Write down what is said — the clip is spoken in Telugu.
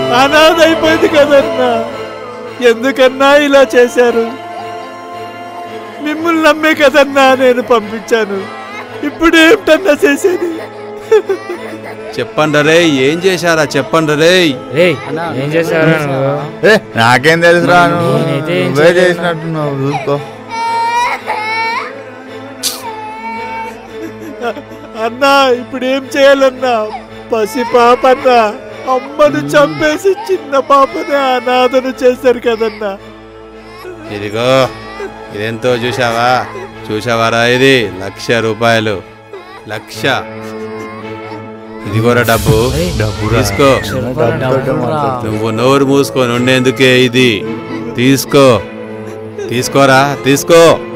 అనాథ అయిపోయింది కదన్నా ఎందుకన్నా ఇలా చేశారు మిమ్మల్ని నమ్మే కదన్నా నేను పంపించాను ఇప్పుడు ఏమిటన్నా చేసేది చెప్పండి రే ఏం చేశారా చెప్పండి రే రేయ్ ఏం చేశారా నువ్వు ఏ నాకేం తెలుసురా నువ్వు నేనైతే ఏం నువ్వే చేయలేదు. చేసినట్టున్నావు చూసుకో అన్నా ఇప్పుడు ఏం చేయాలన్నా పసి పాపన్నా అమ్మను చంపేసి చిన్న పాపనే అనాథను చేశారు కదన్నా ఇదిగో ఇదెంతో చూసావా చూసావారా ఇది లక్ష రూపాయలు లక్ష ఇదిగోరా డబ్బు తీసుకో నువ్వు నోరు మూసుకొని ఉండేందుకే ఇది తీసుకో తీసుకోరా తీసుకో